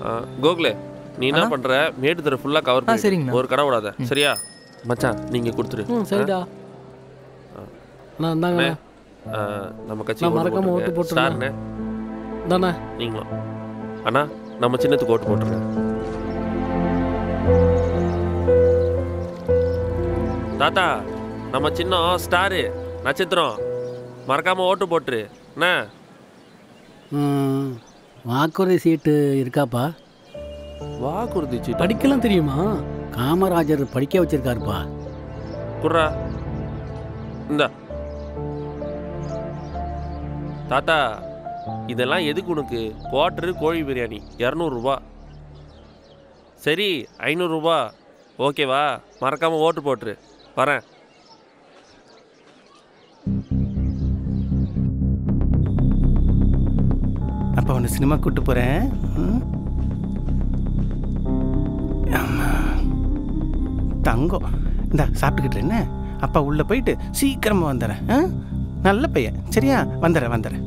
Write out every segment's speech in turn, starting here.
கோகுலே நீ என்ன பண்ற மேட்டு தர ஃபுல்லா கவர் பண்ணி சரிங்கண்ணா. ஒரு கடை விடாத சரியா மச்சான் நீங்க கொடுத்துரு ம் சரிடா அண்ணா இந்தாங்க அண்ணே, ஆ, நம்ம கட்சி நான் மறக்காம ஓட்டு போட்டுருங்க. ஸ்டார்ண்ணே தானே நீங்களும் அண்ணா நம்ம சின்னத்துக்கு ஓட்டு போட்டுருங்க தாத்தா நம்ம சின்னம் ஸ்டாரு நட்சத்திரம் மறக்காம ஓட்டு போட்டுரு என்ன ம், வாக்குறுதி சீட்டு இருக்காப்பா வாக்குறுதி சீட்டு படிக்கலாம் தெரியுமா காமராஜர் படிக்க வச்சிருக்காருப்பா குர்ரா இந்தா தாத்தா இதெல்லாம் எதுக்கு உனக்கு குவார்டரு கோழி பிரியாணி இரநூறுபா சரி ஐநூறுரூபா ஓகேவா மறக்காம ஓட்டு போட்டுரு வரேன் அப்போ அவனை சினிமா கூட்டு போகிறேன் தங்கம் இந்தா சாப்பிட்டுக்கிட்டு என்ன அப்பா உள்ளே போயிட்டு சீக்கிரமாக வந்துடுறேன் ஆ? நல்ல பையன் சரியா வந்துடுறேன் வந்துடுறேன்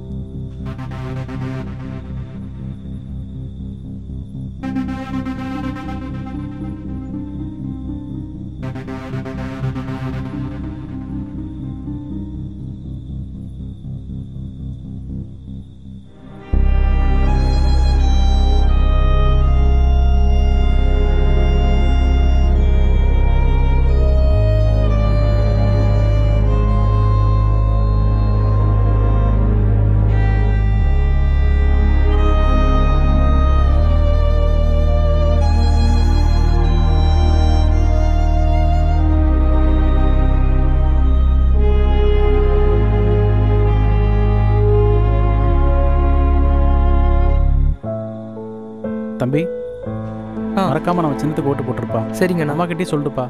தம்பி மறக்காம நம்ம சின்னத்துக்கு ஓட்டு போட்டிருப்பா சரிங்க அம்மா கிட்டே சொல்லிட்டுப்பா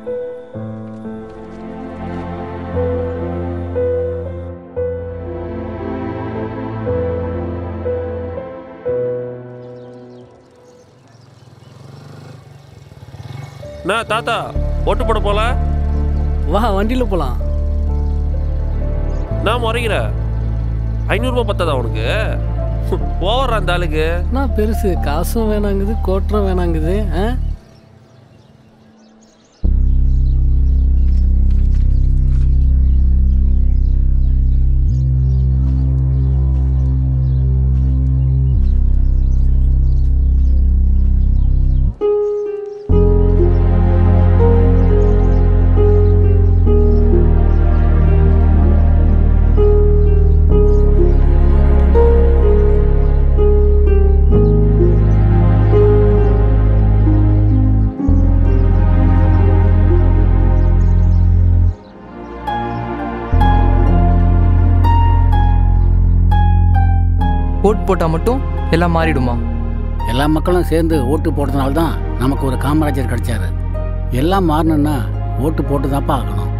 என்ன தாத்தா ஓட்டு போட போல வா வண்டியில் போகலாம் நான் முறைகிற ஐநூறுரூபா பத்தாதா உனக்கு ஓவர்றா அந்த ஆளுக்கு நான் பெருசு காசும் வேணாங்குது கோட்டரும் வேணாங்குது ஆ ஓட் போட்டால் மட்டும் எல்லாம் மாறிடுமா எல்லா மக்களும் சேர்ந்து ஓட்டு போட்டதுனால தான் நமக்கு ஒரு காமராஜர் கிடைச்சாரு எல்லாம் மாறணும்னா ஓட்டு போட்டு தான்ப்பா ஆகணும்